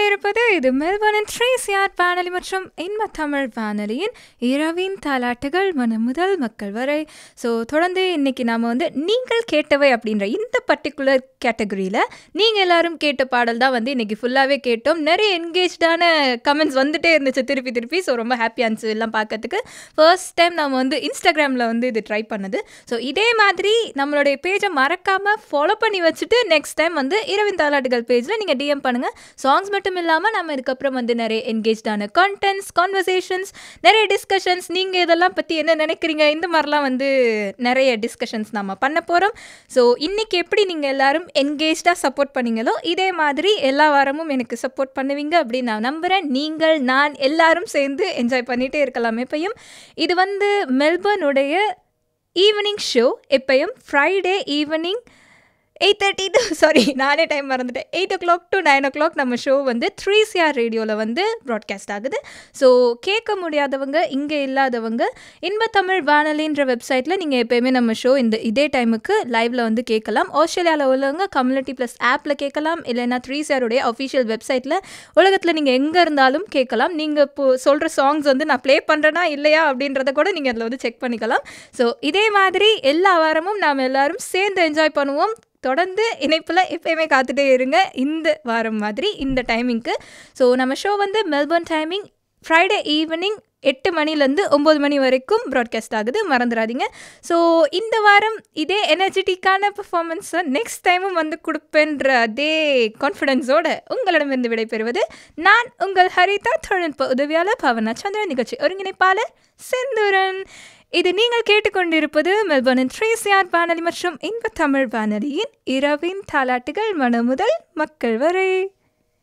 கேட்டுக்கொண்டிருப்பது இது மெல்பர்னின் ட்ரேசியார் வானொலி மற்றும் இன்ம தமிழ் வானொலியின் இரவின் தாலாட்டுகள் மன முதல் மக்கள் வரை ஸோ தொடர்ந்து இன்னைக்கு நாம் வந்து நீங்கள் கேட்டவை அப்படின்ற இந்த பர்டிகுலர் கேட்டகரியில் நீங்கள் எல்லாரும் கேட்ட பாடல் தான் வந்து இன்னைக்கு ஃபுல்லாகவே கேட்டோம் நிறைய என்கேஜ்டான கமெண்ட்ஸ் வந்துட்டே இருந்துச்சு திருப்பி திருப்பி ஸோ ரொம்ப ஹாப்பியாக இருந்துச்சு எல்லாம் பார்க்கறதுக்கு ஃபர்ஸ்ட் டைம் நம்ம வந்து இன்ஸ்டாகிராமில் வந்து இது ட்ரை பண்ணது ஸோ இதே மாதிரி நம்மளுடைய பேஜை மறக்காமல் ஃபாலோ பண்ணி வச்சுட்டு நெக்ஸ்ட் டைம் வந்து இரவின் தாலாட்டுகள் பேஜில் நீங்கள் டிஎம் பண்ணுங்கள் சாங்ஸ் மட்டும் இல்லாமல் நம்ம இதுக்கப்புறம் வந்து நிறைய என்கேஜ்டான கண்டென்ட்ஸ் கான்வர்சேஷன்ஸ் நிறைய டிஸ்கஷன்ஸ் நீங்கள் இதெல்லாம் பற்றி என்ன நினைக்கிறீங்க இந்த மாதிரிலாம் வந்து நிறைய டிஸ்கஷன்ஸ் நம்ம பண்ண போகிறோம் ஸோ இன்றைக்கி எப்படி நீங்கள் எல்லாரும் என்கேஜ்டாக சப்போர்ட் பண்ணீங்களோ இதே மாதிரி எல்லா வாரமும் எனக்கு சப்போர்ட் பண்ணுவீங்க அப்படின்னு நான் நம்புகிறேன் நீங்கள் நான் எல்லாரும் சேர்ந்து என்ஜாய் பண்ணிகிட்டே இருக்கலாம் எப்பயும் இது வந்து மெல்பர்னுடைய ஈவினிங் ஷோ எப்பயும் Friday evening eight thirty to sorry நானே டைம் மறந்துட்டேன் eight o'clock to nine o'clock நம்ம ஷோ வந்து த்ரீ சிஆர் ரேடியோவில் வந்து ப்ராட்காஸ்ட் ஆகுது ஸோ கேட்க முடியாதவங்க இங்கே இல்லாதவங்க இன்ப தமிழ் வானொலின்ற வெப்சைட்டில் நீங்கள் எப்போயுமே நம்ம ஷோ இந்த இதே டைமுக்கு லைவில் வந்து கேட்கலாம் ஆஸ்திரேலியாவில் உள்ளவங்க கம்யூனிட்டி ப்ளஸ் ஆப்பில் கேட்கலாம் இல்லைன்னா த்ரீ சிஆருடைய அஃபிஷியல் வெப்சைட்டில் உலகத்தில் நீங்கள் எங்கே இருந்தாலும் கேட்கலாம் நீங்கள் இப்போ சொல்கிற சாங்ஸ் வந்து நான் ப்ளே பண்ணுறேனா இல்லையா அப்படின்றத கூட நீங்கள் அதில் வந்து செக் பண்ணிக்கலாம் ஸோ இதே மாதிரி எல்லா வாரமும் நாம் எல்லாரும் சேர்ந்து என்ஜாய் பண்ணுவோம் தொடர்ந்து இணைப்பில் எப்பயுமே காத்துட்டே இருங்க இந்த வாரம் மாதிரி இந்த டைமிங்க்கு ஸோ நம்ம ஷோ வந்து மெல்பர்ன் டைமிங் ஃப்ரைடே ஈவினிங் எட்டு மணிலேருந்து ஒம்பது மணி வரைக்கும் ப்ராட்காஸ்ட் ஆகுது மறந்துடாதீங்க ஸோ இந்த வாரம் இதே எனர்ஜெட்டிக்கான பர்ஃபார்மன்ஸை நெக்ஸ்ட் டைமும் வந்து கொடுப்பேன்ற அதே கான்ஃபிடென்ஸோடு உங்களிடமிருந்து விடைபெறுவது நான் உங்கள் ஹரிதா தொழில்நுட்ப உதவியாளர் பவனா சந்திரன் நிகழ்ச்சி ஒருங்கிணைப்பாளர் செந்தூரன் இது நீங்கள் கேட்டுக்கொண்டிருப்பது மெல்பர்னின் ட்ரேசியார் வானொலி மற்றும் இன்ப தமிழ் வானொலியின் இரவின் தாலாட்டுகள் மன முதல் மக்கள் வரை